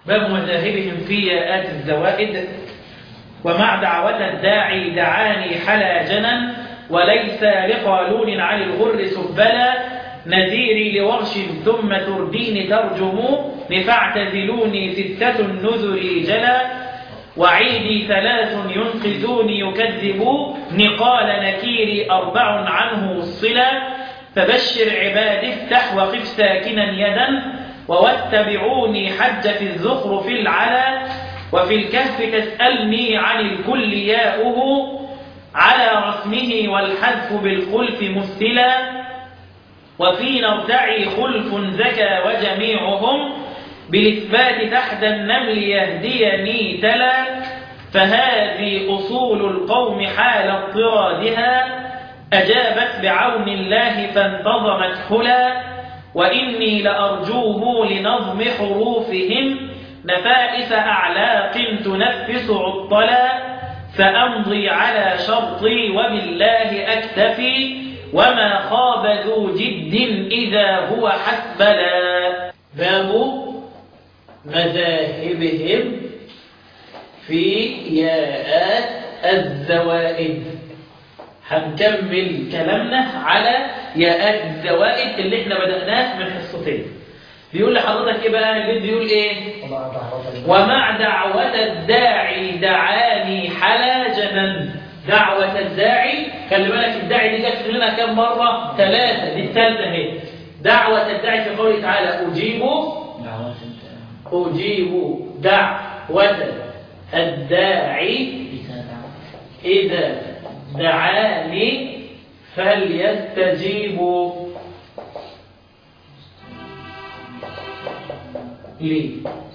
باب مذاهبهم في ياءات الزوائد ومع دعوة الداعي دعاني حلا جنا وليس لقالون عن الغر سبلا نذيري لورش ثم تردين ترجم فاعتزلوني ستة النذر جلا وعيدي ثلاث ينقذوني يكذبوا نقال نكيري أربع عنه الصلا فبشر عبادي افتح وقف ساكنا يدا واتبعوني حج في الزخرف العلا وفي الكهف تسألني عن الكل ياؤه على رسمه والحذف بالخلف مثلا وفي نرتعي خلف زكى وجميعهم بالإثبات تحت النمل يهديني تلا فهذه أصول القوم حال اضطرادها أجابت بعون الله فانتظمت هلا وإني لأرجوه لنظم حروفهم نفائس أعلاق تنفس عطلا فأمضي على شرطي وبالله أكتفي وما خاب ذو جد إذا هو حسبلا باب مذاهبهم في ياءات الزوائد هنكمل كلامنا على ياءات الزوائد اللي احنا بدأناه من حصتين بيقول لحضرتك ايه بقى اللي بيقول ايه ومع دعوة الداعي دعاني حلاجنا دعوة الداعي خلي بالك الداعي دي جت لنا كم مرة ثلاثة دي الثالثة اهي دعوة الداعي في قوله تعالى أجيب أجيب دعوة الداعي إذا دعاني فليستجيبوا لي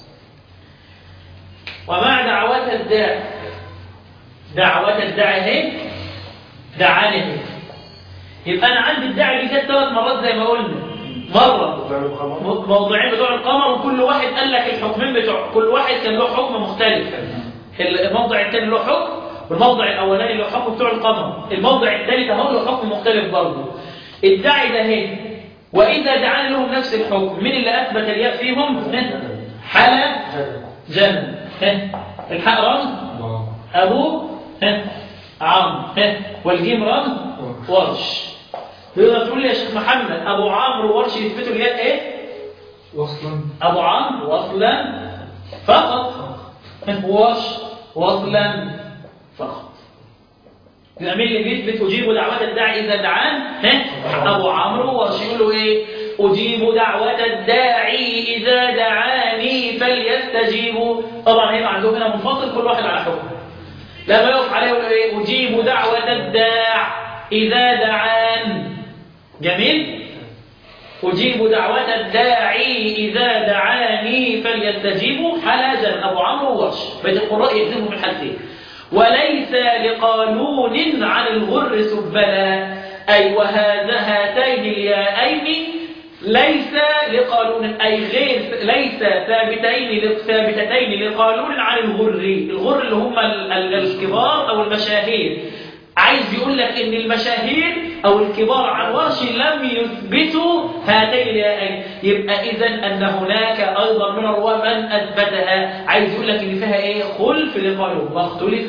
ومع دعوة الداعي دعوة الداعي اهي دعاني اهي يبقى انا عندي الداعي دي جت ثلاث مرات زي ما قلنا مرة موضوعين بتوع القمر وكل واحد قال لك الحكمين بتوع كل واحد كان له حكم مختلف الموضع الثاني له حكم والموضع الاولاني له حكم بتوع القمر الموضع الثالث اهو له حكم مختلف برضه الداعي ده اهي واذا دعاني لهم نفس الحكم مين اللي اثبت الياء فيهم حلا جن الحاء رمز ابو عم والجيم رمز ورش تقدر تقول لي يا شيخ محمد ابو عمرو وورش يثبتوا الياء ايه وصلا ابو عمرو وصلا فقط ورش وصلا فقط يبقى مين اللي بيثبت اجيب دعوه الداعي اذا دعان ها ابو عمرو ورش يقول له ايه اجيب دعوه الداعي اذا دعاني فليستجيبوا طبعا هيبقى عندهم هنا منفصل كل واحد على حكم لما يقف عليه يقول ايه اجيب دعوه الداع اذا دعان جميل أجيب دعوة الداعي إذا دعاني فليستجيبوا حلاجا أبو عمرو وورش بيت القراء يكتبوا في الحالتين وليس لقانون عن الغر سبلا أي وهذا هاتين الياءين ليس لقانون أي غير ليس ثابتين ثابتتين لقانون عن الغر الغر اللي هم ال- ال- الكبار أو المشاهير عايز يقول لك ان المشاهير او الكبار عن ورش لم يثبتوا هاتين الياءين يبقى اذا ان هناك ايضا من الرواه من اثبتها عايز يقول لك ان فيها ايه خلف لقالوا واختلف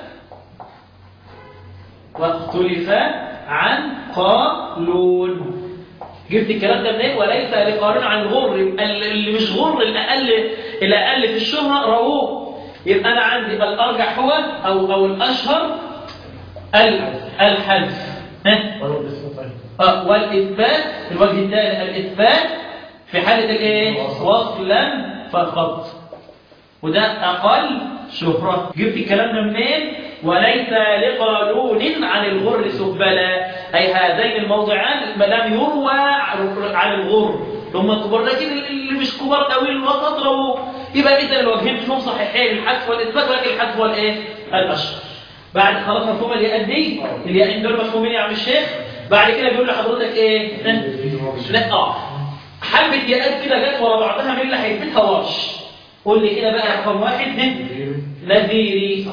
واختلف عن قالون جبت الكلام ده منين وليس لقارن عن غر يبقى اللي مش غر الاقل الاقل في الشهره رووه يبقى انا عندي الارجح هو او او الاشهر ال- الحذف ها؟ آه، والاثبات في الوجه الثاني الاثبات في حاله الايه وصلا فقط وده اقل شهرة جبت الكلام ده منين وليس لقانون عن الغر سبلا اي هذين الموضعان لم يروى عن الغر هم الكبار لكن اللي مش كبار قوي الوسط رووا يبقى اذا الوجهين فيهم صحيحين الحذف والاثبات ولكن الحذف هو الايه الاشهر بعد خلاص مفهوم الياء دي الياءين دول مفهومين يا عم الشيخ بعد كده بيقول لحضرتك ايه لا اه حبه ياءات كده جت ورا بعضها مين اللي هيثبتها ورش قول لي كده بقى رقم واحد نذيري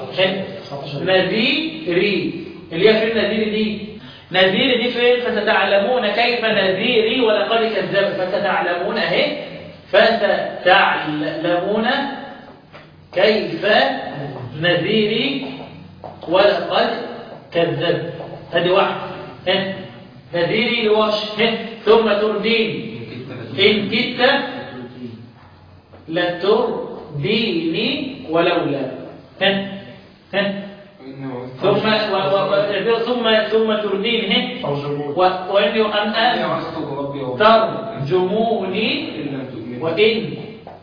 نذيري اللي هي فين نذيري دي نذيري دي فين فستعلمون كيف نذيري ولقد كذب فستعلمون اهي فستعلمون كيف نذيري ولقد كذب هذه واحدة ها نذيري لوش ها ثم تردين إن كدت لترديني ولولا ها ها ثم و و و ثم ثم تردين ها و- وإني أن أن ترجموني وإن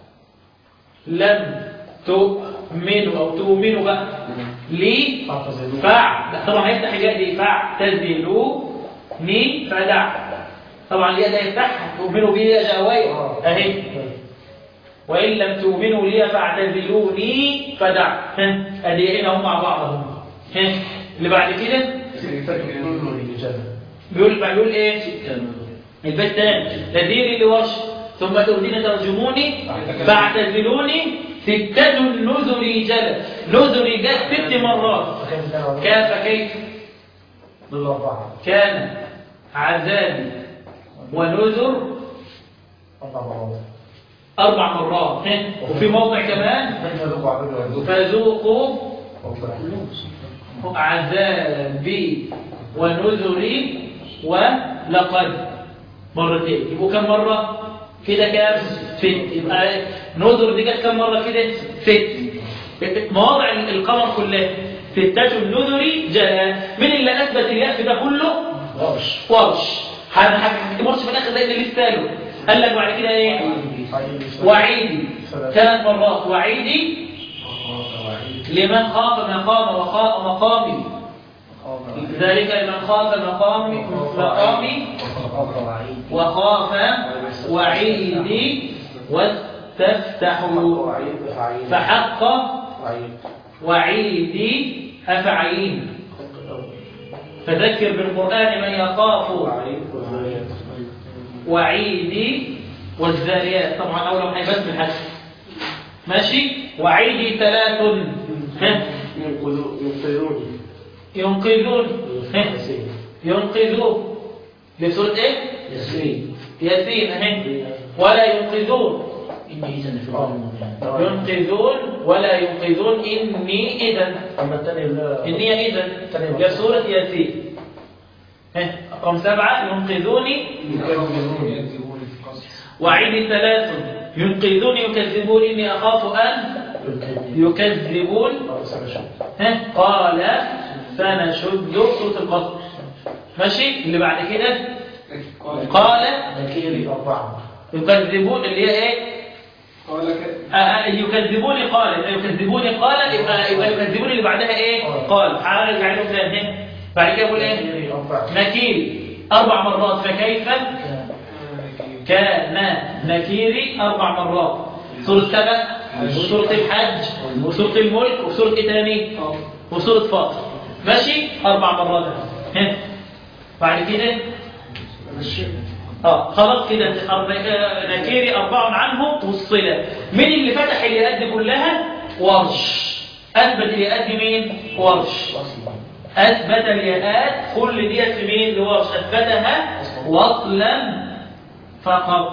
لم تؤمنوا أو تؤمنوا بقى لي فع لا، طبعا هيفتح الياء دي فاعتزلوني فدع طبعا الياء ده يفتحها تؤمنوا بي يا جاوية اهي وإن لم تؤمنوا لي فاعتزلوني فدع ها ادي هنا هم مع بعض هم ها اللي بعد كده بيقول بيقول ايه البيت تاني تديري لوش ثم تؤذين ترجموني فاعتزلوني ستة نذري جل نذري جل ست مرات كيف كيف بالأربعة كان عذابي ونذر أربع مرات أربع مرات ها؟ وفي موضع كمان بين الربع بين فذوقوا الربع عذابي ونذري ولقد مرتين يبقوا كم مرة كده كام ست يبقى نذر دي كانت كم مرة كده ست مواضع القمر كلها ستة النذر جاء من اللي أثبت الياء في ده كله غرش ورش هنمرش في الآخر زي اللي لسه قاله قال لك بعد كده ايه وعيدي ثلاث مرات وعيدي لمن خاف مقام وخاف مقامي ذلك لمن خاف مقامي مقامي وخاف وعيدي واستفتحوا فحق وعيدي أفعين فذكر بالقرآن من يخاف وعيدي والذاريات طبعا أول ما هيبات بالحج ماشي وعيدي ثلاث ها ينقذوني ينقذون ها ينقذون لسورة ايه؟ ياسين ياسين اهي ولا ينقذون ينقذون ولا ينقذون إني إذا أما الثاني لا إني إذا يا سورة ياسين ها رقم سبعة ينقذوني وعيد ثلاث ينقذوني يكذبون إني أخاف أن يكذبون ها قال سنشد صوت القصر ماشي اللي بعد كده قال نكيري أربعة يكذبون اللي هي ايه آه، آه، يكذبوني قال يكذبوني قال يبقى يبقى يكذبوني اللي بعدها ايه قال هرجع له تاني بعد كده يقول ايه نكيري أربعة نكير اربع مرات فكيف كان نكيري اربع مرات سوره سبع وسوره الحج وسوره الملك وسوره ايه تاني وسوره فاطر ماشي اربع مرات ها بعد كده اه خلاص كده أربع- آه، نكيري أربع عنه والصلة مين اللي فتح الياءات دي كلها ورش أثبت الياءات دي مين ورش أثبت الياءات كل ديت في مين لورش أثبتها وصلا فقط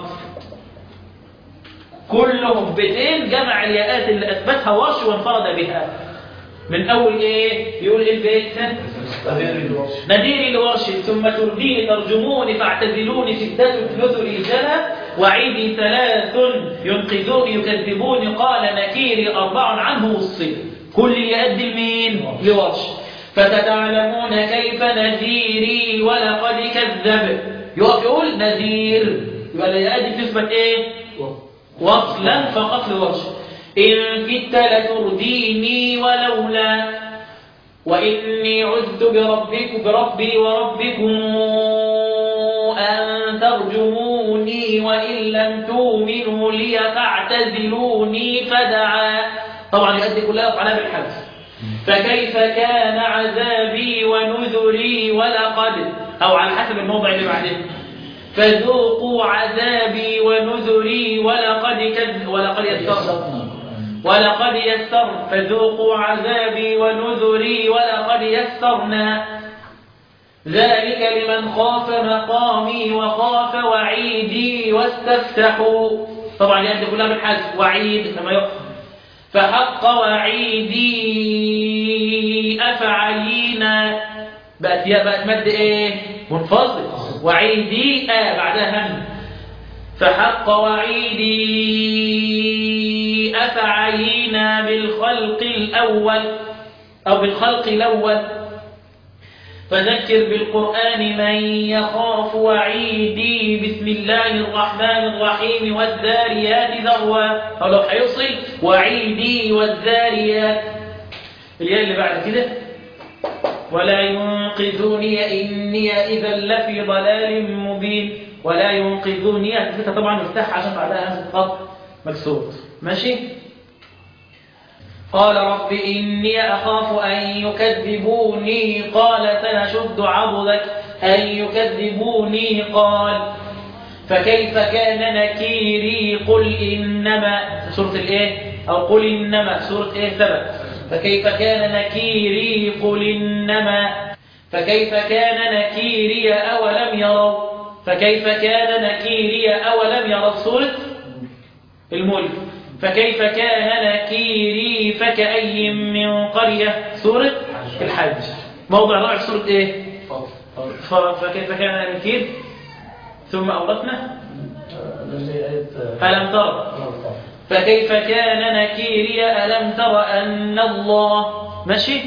كلهم بيتين جمع الياءات اللي أثبتها ورش وانفرد بها من أول إيه يقول إيه البيت ها؟ نذيري لورش ثم ترديني ترجموني فاعتزلوني ستة نذري جلا وعيدي ثلاث ينقذوني يكذبوني قال نكيري أربع عنه والصل كل يؤدي لمين لورش فستعلمون كيف نذيري ولقد كذب يقف يقول نذير يبقى اليؤدي تثبت ايه وصلا فقط لورش إن كدت لترديني ولولا وإني عذت بربك بربي وربكم أن ترجموني وإن لم تؤمنوا لي فاعتزلوني فدعا طبعا يؤدي كلها على بالحذف فكيف كان عذابي ونذري ولقد أو على حسب الموضع اللي بعده فذوقوا عذابي ونذري ولقد كذب ولقد يسرنا ولقد يسر فذوقوا عذابي ونذري ولقد يسرنا ذلك لمن خاف مقامي وخاف وعيدي واستفتحوا طبعا الياء دي كلها بالحذف وعيد كما يقول فحق وعيدي أفعلينا بقت ياء بقت مد ايه منفصل وعيدي آه بعدها هم فحق وعيدي أفعينا بالخلق الأول أو بالخلق الأول فذكر بالقرآن من يخاف وعيدي بسم الله الرحمن الرحيم والذاريات ذروا أو لو هيوصل وعيدي والذاريات الياء اللي بعد كده ولا ينقذوني إني إذا لفي ضلال مبين ولا ينقذوني هتفتح طبعا مفتاح عشان بعدها همزة خط مكسور ماشي قال رب إني أخاف أن يكذبوني قال سنشد عضدك أن يكذبوني قال فكيف كان نكيري قل إنما سورة الإيه أو قل إنما سورة إيه سبب فكيف كان نكيري قل إنما فكيف كان نكيري أولم يروا فكيف كان نكيري أولم يروا سورة الملك فكيف كان نكيري فكأي من قرية سورة الحج موضع رابع سورة ايه ف- فكيف كان نكير ثم أورثنا الذي آية ألم ترى فكيف كان نكيري ألم تر أن الله ماشي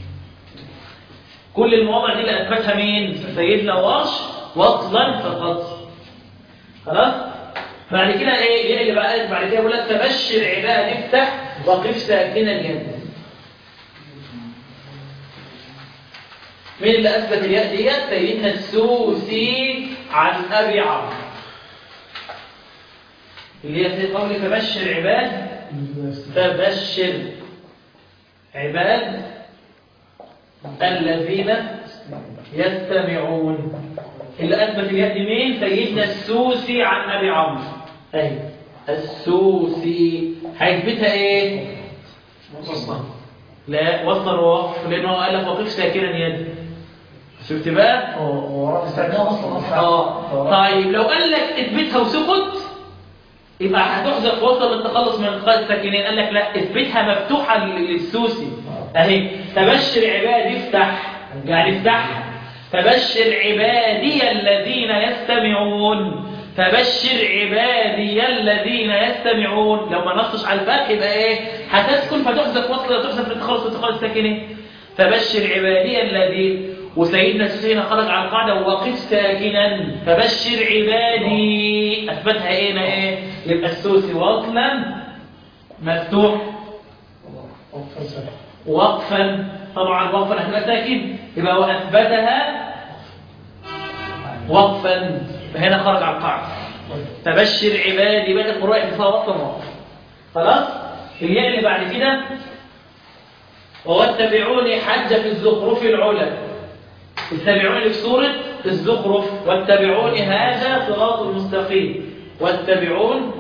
كل المواضع دي اللي أثبتها مين سيدنا واش وصلا فقط خلاص بعد كده ايه ايه اللي بقى بعد كده يقول لك تبشر عباد افتح وقف ساكنا اليد مين اللي اثبت الياء ديت سيدنا السوسي عن ابي عمرو اللي هي في قول فبشر عباد فبشر عباد الذين يستمعون اللي أثبت اليد مين سيدنا السوسي عن أبي عمرو أهي السوسي هيثبتها إيه وصلنا لا وصل ووقف لأنه قال لك وقف ساكنا يد شفت بقى وراء استعجال أصلا اه طيب لو قال لك اثبتها وسكت يبقى هتحذف وصل للتخلص من القاء الساكنين قال لك لا اثبتها مفتوحه للسوسي اهي تبشر عبادي افتح يعني افتح فبشر عبادي الذين يستمعون فبشر عبادي الذين يستمعون لو ما نصش على الفتح يبقى ايه هتسكن فتحذف وصل تحذف للتخلص من التخلص الساكنين فبشر عبادي الذين وسيدنا سيدنا خرج على القاعدة وقف ساكنا فبشر عبادي أثبتها إيه هنا إيه يبقى السوسي وصلا مفتوح وقفا طبعا وقفا هتبقى ساكن يبقى هو أثبتها وقفا فهنا خرج على القاعدة فبشر عبادي بقى القراء اللي فيها وقفا وقف خلاص الياء اللي بعد كده واتبعوني حج في الزخرف العلا اتبعوني في سورة الزخرف واتبعوني هذا صراط مستقيم واتبعون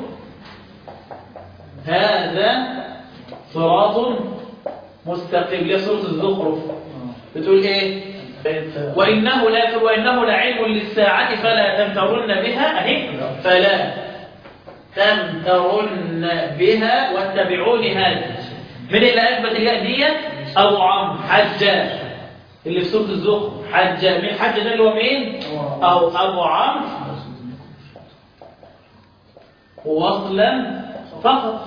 هذا صراط مستقيم ليه سورة الزخرف بتقول ايه وإنه لا وإنه لعلم للساعة فلا تمترن بها أهي فلا تمترن بها واتبعوني هذا من اللي أثبت الياء ديت أبو عمرو حجاج اللي في سورة الزخرف حجاج مين حجاج ده اللي هو مين؟ أو أبو عمرو وصلا فقط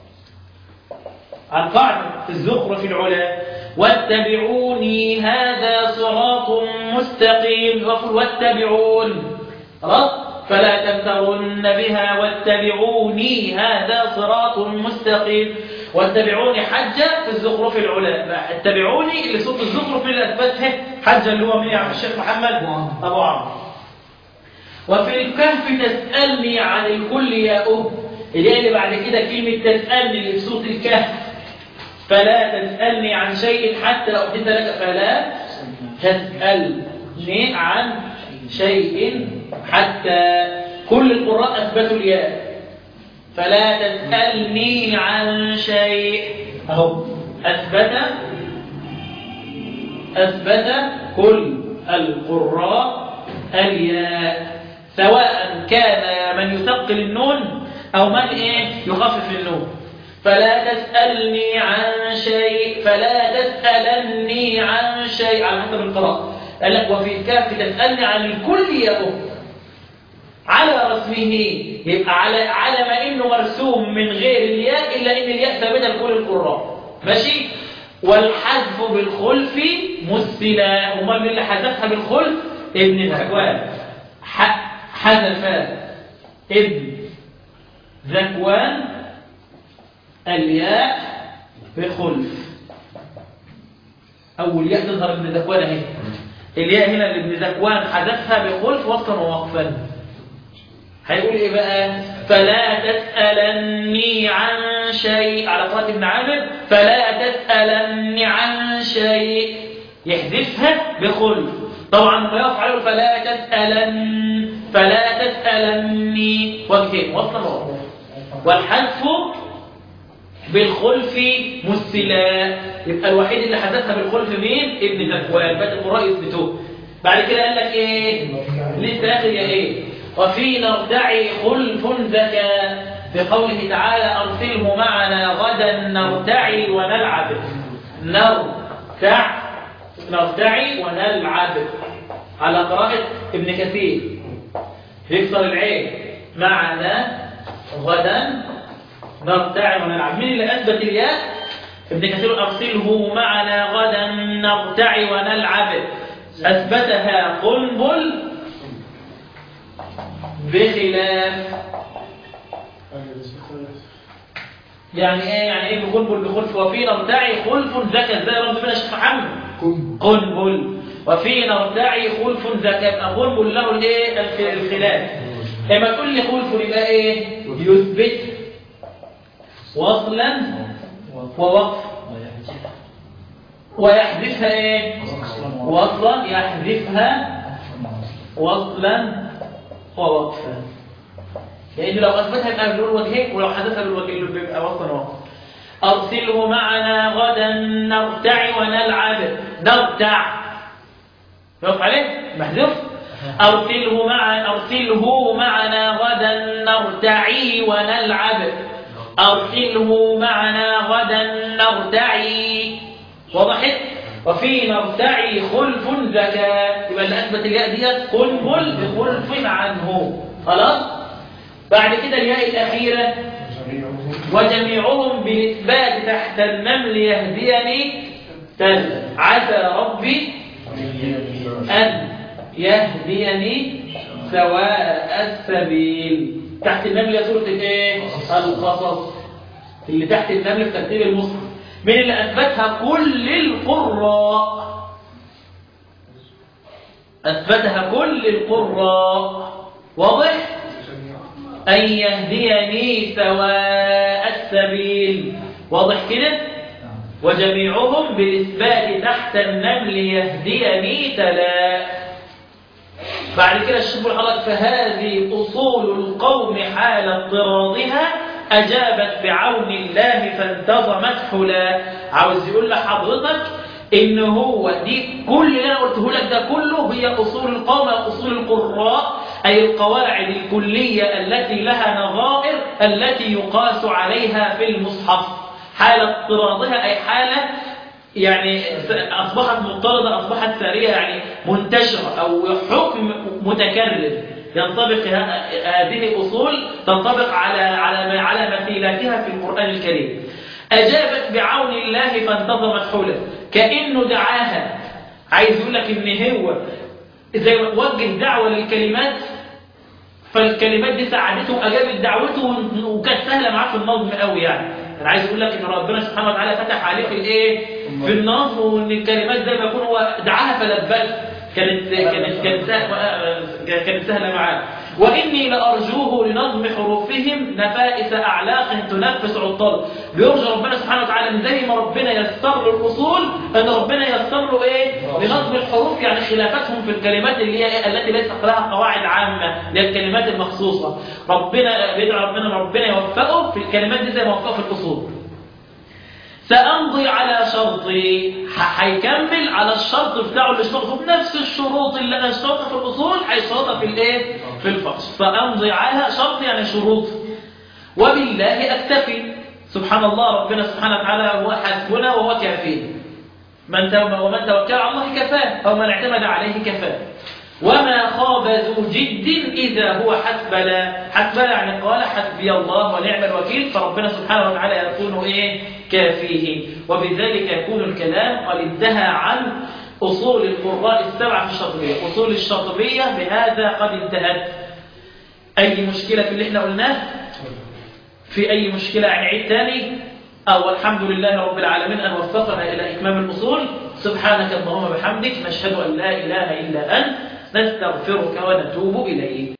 عن قاعدة في الزخرف العلا واتبعوني هذا صراط مستقيم وقل واتبعون رد فلا تمترن بها واتبعوني هذا صراط مستقيم واتبعوني حجة في الزخرف العلا اتبعوني اللي صوت الزخرف اللي أثبته حجة اللي هو مين يا عم الشيخ محمد أبو عمرو وفي الكهف تسألني عن الكل يا أم اللي اللي بعد كده كلمة تسألني اللي في صوت الكهف فلا تسألني عن شيء حتى أحدث لك فلا تسألني عن شيء حتى كل القراء أثبتوا الياء فلا تسألني عن شيء أهو أثبت أثبت كل القراء الياء سواء كان من يثقل النون او من ايه يخفف النون فلا تسألني عن شيء فلا تسألني عن شيء على حسب القراءة قال لك وفي الكهف تسألني عن الكل يا أم على رسمه يبقى على على ما انه مرسوم من غير الياء الا ان الياء ثابته لكل القراء ماشي والحذف بالخلف مثلا امال مين اللي حذفها بالخلف ابن ذكوان ح- حذف ابن ذكوان الياء بخلف اول ياء تظهر ابن ذكوان اهي الياء هنا اللي ابن ذكوان حذفها بخلف وصلا ووقفا هيقول ايه بقى فلا تسألني عن شيء على قراءة ابن عامر فلا تسألني عن شيء يحذفها بخلف طبعا ما يقف عليه فلا تسألن فلا تسألني وجهين وصلا ووقفا والحذف بالخلف مسلا يبقى الوحيد اللي حدثها بالخلف مين ابن ذكوان باقي القراء يثبتوه بعد كده قال لك ايه لسه اخر يا ايه وفي نرتعي خلف زكا بقوله تعالى ارسله معنا غدا نرتعي ونلعب نرتع نرتعي ونلعب على قراءة ابن كثير يكسر العين معنا غدا نرتعي ونلعب مين اللي أثبت الياء ابن كثير أرسله معنا غدا نرتعي ونلعب أثبتها قنبل بخلاف يعني ايه يعني ايه بقنبل بخلف وفي نرتعي خلف زكى ازاي رمز منها شيخ محمد قنبل وفي نرتعي خلف زكى يبقى قنبل له الايه الخ- الخلاف اما تقول لي خلف يبقى ايه يثبت وصلا ووقف ويحذفها ايه وصلا يحذفها وصلا ووقفا لأنه لو أثبتها يبقى بنقول وجهين ولو حدثها بالوجهين بيبقى وصلا ووقفا أرسله معنا غدا نرتع ونلعب نرتع يقف عليه محذوف أرسله مع أرسله معنا غدا نرتعي ونلعب أرسله معنا غدا نرتعي وضحت وفي نرتعي خلف زكاة يبقى اللي أثبت الياء ديت قنبل بخلف عنه خلاص بعد كده الياء الأخيرة وجميعهم بالإثبات تحت النمل يهديني تل عسى ربي أن يهديني سواء السبيل تحت النمل يا سورة الايه؟ القصص اللي تحت النمل في ترتيب المصحف من اللي أثبتها كل القراء أثبتها كل القراء واضح؟ أن يهديني سواء السبيل واضح كده؟ وجميعهم بالإثبات تحت النمل يهديني تلا بعد كده الشيخ الحلق فهذه أصول القوم حال اضطرادها أجابت بعون الله فانتظمت حلا عاوز يقول لحضرتك إن هو دي كل اللي أنا قلته لك ده كله هي أصول القوم أصول القراء أي القواعد الكلية التي لها نظائر التي يقاس عليها في المصحف حال اضطرادها أي حالة يعني أصبحت مضطردة أصبحت سارية يعني منتشرة أو حكم متكرر ينطبق هذه الأصول تنطبق على على على مثيلاتها في القرآن الكريم أجابت بعون الله فانتظمت حوله كأنه دعاها عايز يقول لك إن هو زي ما وجه دعوة للكلمات فالكلمات دي ساعدته أجابت دعوته وكانت سهلة معاه في النظم قوي يعني انا عايز اقول لك ان ربنا سبحانه وتعالى فتح عليه في الايه في النظم وان الكلمات زي ما يكون هو دعاها فلبت كانت كانت كانت سهله كانت سهله معاه واني لارجوه لنظم حروفهم نفائس اعلاق تنفس عطل بيرجى ربنا سبحانه وتعالى ان زي ما ربنا يسر له الاصول ان ربنا يسر له ايه لنظم الحروف يعني خلافاتهم في الكلمات اللي هي إيه؟ التي ليس لها قواعد عامه للكلمات المخصوصه ربنا بيدعو ربنا ربنا يوفقه في الكلمات دي زي ما وفقه في الاصول سأمضي على شرطي هيكمل على الشرط بتاعه اللي اشترطه بنفس الشروط اللي انا اشترطها في الاصول هيشترطها في الايه في الفصل فامضي على شرط يعني شروط وبالله أكتفي سبحان الله ربنا سبحانه وتعالى هو حسبنا وهو كافينا من تو- ومن توكل على الله كفاه أو من اعتمد عليه كفاه وما خاب ذو جد إذا هو حسبنا حسبنا يعني قال حسبي الله ونعم الوكيل فربنا سبحانه وتعالى يكون إيه كافيه وبذلك يكون الكلام قد انتهى عن أصول القراء السبعة في الشاطبية أصول الشاطبية بهذا قد انتهت أي مشكلة في اللي احنا قلناه في أي مشكلة يعني عيد تاني أو الحمد لله رب العالمين أن وفقنا إلى إتمام الأصول سبحانك اللهم وبحمدك نشهد أن لا إله إلا أنت نستغفرك ونتوب إليك